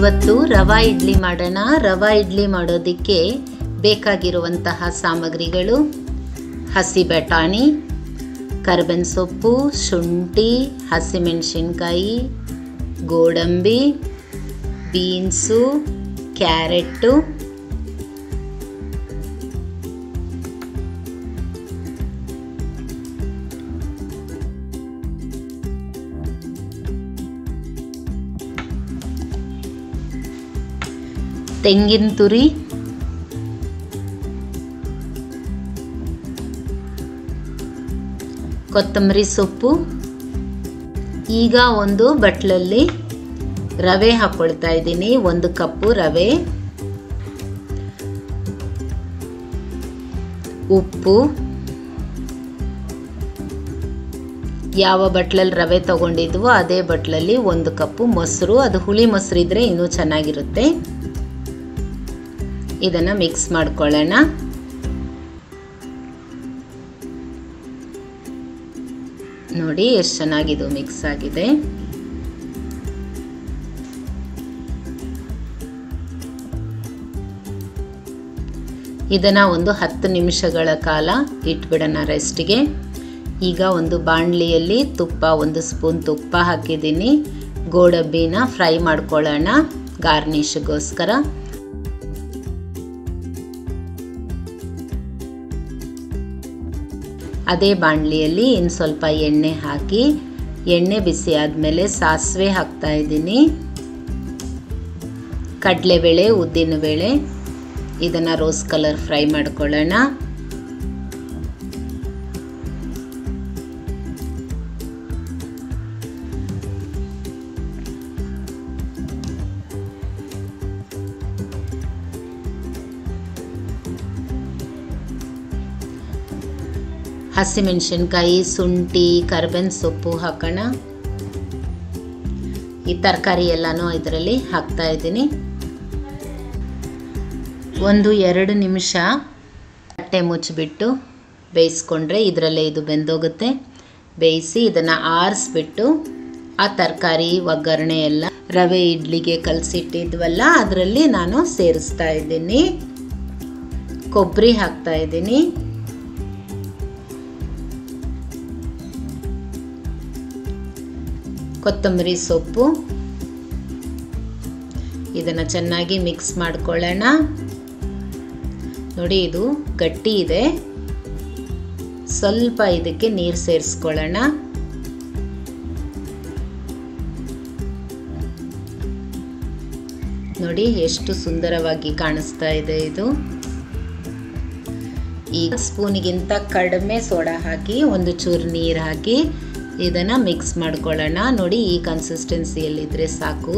ಇವತ್ತು ರವಾ ಇಡ್ಲಿ ಮಾಡೋಣ ರವಾ ಇಡ್ಲಿ ಮಾಡೋದಕ್ಕೆ ಬೇಕಾಗಿರುವಂತಹ ಸಾಮಗ್ರಿಗಳು ಹಸಿ ಬಟಾಣಿ ಕರ್ಬೇವಿನ ಸೊಪ್ಪು ಶುಂಠಿ ಹಸಿಮೆಣಸಿನ್ಕಾಯಿ ಗೋಡಂಬಿ ಬೀನ್ಸು ಕ್ಯಾರೆಟ್ಟು ತೆಂಗಿನ ತುರಿ ಕೊತ್ತಂಬರಿ ಸೊಪ್ಪು ಈಗ ಒಂದು ಬಟ್ಲಲ್ಲಿ ರವೆ ಹಾಕ್ಕೊಳ್ತಾ ಇದ್ದೀನಿ ಒಂದು ಕಪ್ಪು ರವೆ ಉಪ್ಪು ಯಾವ ಬಟ್ಲಲ್ಲಿ ರವೆ ತಗೊಂಡಿದ್ವೋ ಅದೇ ಬಟ್ಲಲ್ಲಿ ಒಂದು ಕಪ್ಪು ಮೊಸರು ಅದು ಹುಳಿ ಮೊಸರು ಇದ್ರೆ ಇನ್ನೂ ಚೆನ್ನಾಗಿರುತ್ತೆ ಇದನ್ನು ಮಿಕ್ಸ್ ಮಾಡ್ಕೊಳ್ಳೋಣ ನೋಡಿ ಎಷ್ಟು ಚೆನ್ನಾಗಿದು ಮಿಕ್ಸ್ ಆಗಿದೆ ಇದನ್ನು ಒಂದು ಹತ್ತು ನಿಮಿಷಗಳ ಕಾಲ ಇಟ್ಬಿಡೋಣ ರೆಸ್ಟ್ಗೆ ಈಗ ಒಂದು ಬಾಣಲಿಯಲ್ಲಿ ತುಪ್ಪ ಒಂದು ಸ್ಪೂನ್ ತುಪ್ಪ ಹಾಕಿದ್ದೀನಿ ಗೋಡಂಬಿನ ಫ್ರೈ ಮಾಡ್ಕೊಳ್ಳೋಣ ಗಾರ್ನಿಷ್ಗೋಸ್ಕರ ಅದೇ ಬಾಣಲಿಯಲ್ಲಿ ಇನ್ನು ಸ್ವಲ್ಪ ಎಣ್ಣೆ ಹಾಕಿ ಎಣ್ಣೆ ಬಿಸಿ ಆದಮೇಲೆ ಸಾಸಿವೆ ಹಾಕ್ತಾ ಇದ್ದೀನಿ ಕಡಲೆಬೇಳೆ ಉದ್ದಿನಬೇಳೆ ಇದನ್ನು ರೋಸ್ ಕಲರ್ ಫ್ರೈ ಮಾಡ್ಕೊಳ್ಳೋಣ ಹಸಿಮೆಣಸಿನ್ಕಾಯಿ ಶುಂಠಿ ಕರ್ಬೇವಿನ ಸೊಪ್ಪು ಹಾಕೋಣ ಈ ತರಕಾರಿ ಎಲ್ಲನೂ ಇದರಲ್ಲಿ ಹಾಕ್ತಾ ಇದ್ದೀನಿ ಒಂದು ಎರಡು ನಿಮಿಷ ತಟ್ಟೆ ಮುಚ್ಚಿಬಿಟ್ಟು ಬೇಯಿಸ್ಕೊಂಡ್ರೆ ಇದರಲ್ಲೇ ಇದು ಬೆಂದೋಗುತ್ತೆ ಬೇಯಿಸಿ ಇದನ್ನು ಆರಿಸ್ಬಿಟ್ಟು ಆ ತರಕಾರಿ ಒಗ್ಗರಣೆ ಎಲ್ಲ ರವೆ ಇಡ್ಲಿಗೆ ಕಲಸಿಟ್ಟಿದ್ವಲ್ಲ ಅದರಲ್ಲಿ ನಾನು ಸೇರಿಸ್ತಾ ಇದ್ದೀನಿ ಕೊಬ್ಬರಿ ಹಾಕ್ತಾ ಇದ್ದೀನಿ ಕೊತ್ತಂಬರಿ ಸೊಪ್ಪು ಇದನ್ನು ಚೆನ್ನಾಗಿ ಮಿಕ್ಸ್ ಮಾಡ್ಕೊಳ್ಳೋಣ ನೋಡಿ ಇದು ಗಟ್ಟಿ ಇದೆ ಸ್ವಲ್ಪ ಇದಕ್ಕೆ ನೀರು ಸೇರಿಸ್ಕೊಳ್ಳೋಣ ನೋಡಿ ಎಷ್ಟು ಸುಂದರವಾಗಿ ಕಾಣಿಸ್ತಾ ಇದೆ ಇದು ಈಗ ಸ್ಪೂನಿಗಿಂತ ಕಡಿಮೆ ಸೋಡಾ ಹಾಕಿ ಒಂದು ಚೂರು ನೀರು ಹಾಕಿ ಇದನ್ನು ಮಿಕ್ಸ್ ಮಾಡ್ಕೊಳ್ಳೋಣ ನೋಡಿ ಈ ಕನ್ಸಿಸ್ಟೆನ್ಸಿಯಲ್ಲಿದ್ದರೆ ಸಾಕು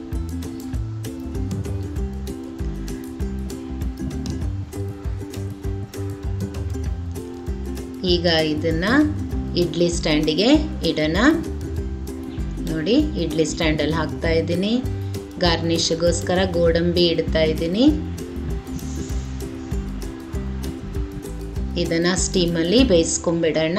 ಈಗ ಇದನ್ನು ಇಡ್ಲಿ ಸ್ಟ್ಯಾಂಡಿಗೆ ಇಡೋಣ ನೋಡಿ ಇಡ್ಲಿ ಸ್ಟ್ಯಾಂಡಲ್ಲಿ ಹಾಕ್ತಾ ಇದ್ದೀನಿ ಗಾರ್ನಿಷ್ಗೋಸ್ಕರ ಗೋಡಂಬಿ ಇಡ್ತಾ ಇದ್ದೀನಿ ಇದನ್ನು ಸ್ಟೀಮಲ್ಲಿ ಬೇಯಿಸ್ಕೊಂಬಿಡೋಣ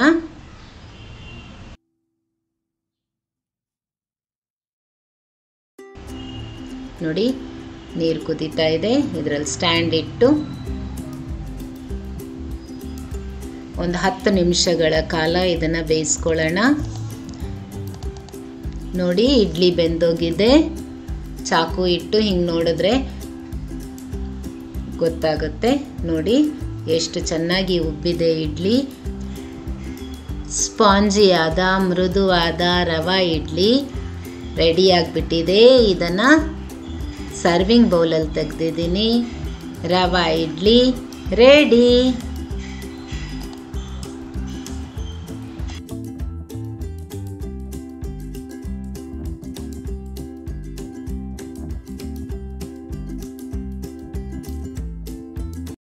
ನೋಡಿ ನೀರು ಕುದೀತಾ ಇದೆ ಇದರಲ್ಲಿ ಸ್ಟ್ಯಾಂಡ್ ಇಟ್ಟು ಒಂದು ಹತ್ತು ನಿಮಿಷಗಳ ಕಾಲ ಇದನ್ನು ಬೇಯಿಸ್ಕೊಳ್ಳೋಣ ನೋಡಿ ಇಡ್ಲಿ ಬೆಂದೋಗಿದೆ ಚಾಕು ಇಟ್ಟು ಹಿಂಗೆ ನೋಡಿದ್ರೆ ಗೊತ್ತಾಗುತ್ತೆ ನೋಡಿ ಎಷ್ಟು ಚೆನ್ನಾಗಿ ಉಬ್ಬಿದೆ ಇಡ್ಲಿ ಸ್ಪಾಂಜಿಯಾದ ಮೃದುವಾದ ರವಾ ಇಡ್ಲಿ ರೆಡಿ ಆಗಿಬಿಟ್ಟಿದೆ ಇದನ್ನು ಸರ್ವಿಂಗ್ ಬೌಲಲ್ಲಿ ತೆಗೆದಿದ್ದೀನಿ ರವಾ ಇಡ್ಲಿ ರೆಡಿ